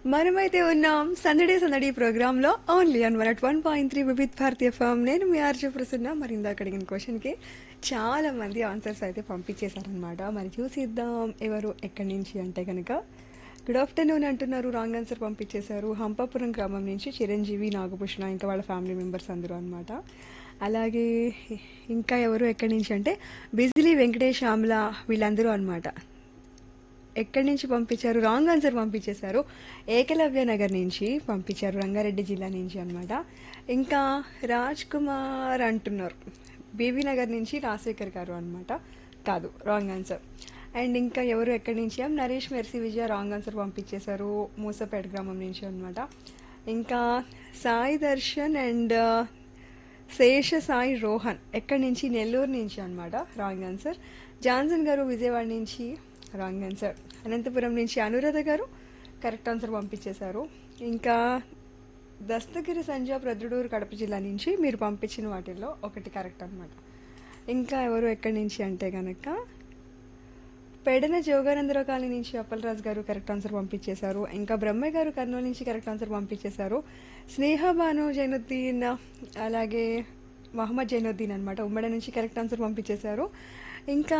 మనమైతే ఉన్నాం సందడే సందడి ప్రోగ్రామ్ లో only on one at one point three Vividh Bharatiya FM నేను మీ ఆర్జే ప్రసన్న మరి ఇందాక అడిగిన క్వశ్చన్ కి చాలా మంది ఆన్సర్స్ అయితే పంపించేశారనమాట మరి చూసిద్దాం ఎవరు ఎక్కడి నుంచి అంటే కనుక గుడ్ ఆఫ్టర్నూన్ అంటున్నారు రాంగ్ ఆన్సర్ పంపించేశారు హంపాపురం గ్రామం నుంచి చిరంజీవి నాగభూషణ ఇంకా వాళ్ళ ఫ్యామిలీ మెంబర్స్ అందరూ అనమాట అలాగే ఇంకా ఎవరు ఎక్కడి నుంచి అంటే బిజిలీ వెంకటేష్ ఆమ్ల వీళ్ళందరూ అనమాట ఎక్కడి నుంచి పంపించారు రాంగ్ ఆన్సర్ పంపించేశారు ఏకలవ్య నగర్ నుంచి పంపించారు రంగారెడ్డి జిల్లా నుంచి అన్నమాట ఇంకా రాజ్ కుమార్ అంటున్నారు బీబీ నగర్ నుంచి రాజశేఖర్ గారు అన్నమాట కాదు రాంగ్ ఆన్సర్ అండ్ ఇంకా ఎవరు ఎక్కడి నుంచి ఏం Naresh Mercy Vijaya wrong answer పంపించేశారు మూసపేట గ్రామం నుంచి అన్నమాట ఇంకా సాయి దర్శన్ అండ్ శేష సాయి రోహన్ ఎక్కడి నుంచి నెల్లూరు నుంచి అన్నమాట రాంగ్ ఆన్సర్ జాన్సన్ గారు విజయవాడ నుంచి రాంగ్ ఆన్సర్ అనంతపురం నుంచి అనురాధ గారు కరెక్ట్ ఆన్సర్ పంపించేశారు ఇంకా దస్తగిరి సంజా ప్రద్రుడూరు కడప జిల్లా నుంచి మీరు పంపించిన వాటిల్లో ఒకటి కరెక్ట్ అనమాట ఇంకా ఎవరు ఎక్కడి నుంచి అంటే కనుక పెడన జోగానందరావు కాలనీ నుంచి అప్పలరాజు గారు కరెక్ట్ ఆన్సర్ పంపించేశారు ఇంకా బ్రహ్మయ్య గారు కర్నూలు నుంచి కరెక్ట్ ఆన్సర్ పంపించేశారు స్నేహ బాను జైనుద్దీన్ అలాగే మహమ్మద్ జైనుద్దీన్ అనమాట ఉమ్మడి నుంచి కరెక్ట్ ఆన్సర్ పంపించేశారు ఇంకా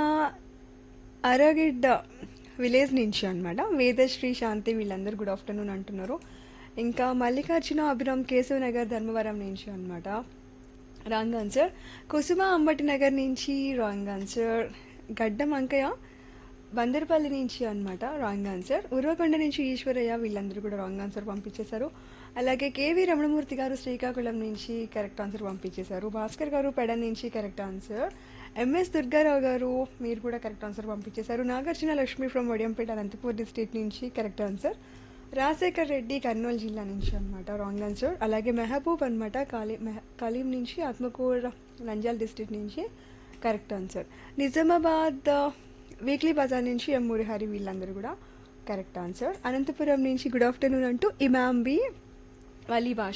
అరగిడ్డ విలేజ్ నుంచి అనమాట వేదశ్రీ శాంతి వీళ్ళందరూ గుడ్ ఆఫ్టర్నూన్ అంటున్నారు ఇంకా మల్లికార్జున అభిరామ్ కేశవ్ నగర్ ధర్మవరం నుంచి అనమాట రాంగ్ ఆన్సర్ కుసుమ అంబటి నగర్ నుంచి రాంగ్ ఆన్సర్ గడ్డం అంకయ్య బందర్పల్లి నుంచి అనమాట రాంగ్ ఆన్సర్ ఉర్వకొండ నుంచి ఈశ్వరయ్య వీళ్ళందరూ కూడా రాంగ్ ఆన్సర్ పంపించేశారు అలాగే కేవీ రమణమూర్తి గారు శ్రీకాకుళం నుంచి కరెక్ట్ ఆన్సర్ పంపించేశారు భాస్కర్ గారు పెడ నుంచి కరెక్ట్ ఆన్సర్ ఎంఎస్ దుర్గారావు గారు మీరు కూడా కరెక్ట్ ఆన్సర్ పంపించేశారు నాగార్జున లక్ష్మి ఫ్రమ్ వడియంపేట అనంతపూర్ డిస్ట్రిక్ట్ నుంచి కరెక్ట్ ఆన్సర్ రాజశేఖర్ రెడ్డి కర్నూలు జిల్లా నుంచి అనమాట రాంగ్ ఆన్సర్ అలాగే మెహబూబ్ అనమాట కాలి మెహ- కలీం నుంచి ఆత్మకూర్ నంజాల్ డిస్ట్రిక్ట్ నుంచి కరెక్ట్ ఆన్సర్ నిజామాబాద్ వీక్లీ బజార్ నుంచి ఎం మురిహరి వీళ్ళందరూ కూడా కరెక్ట్ ఆన్సర్ అనంతపురం నుంచి గుడ్ ఆఫ్టర్నూన్ అంటూ ఇమాంబి వలీ భాష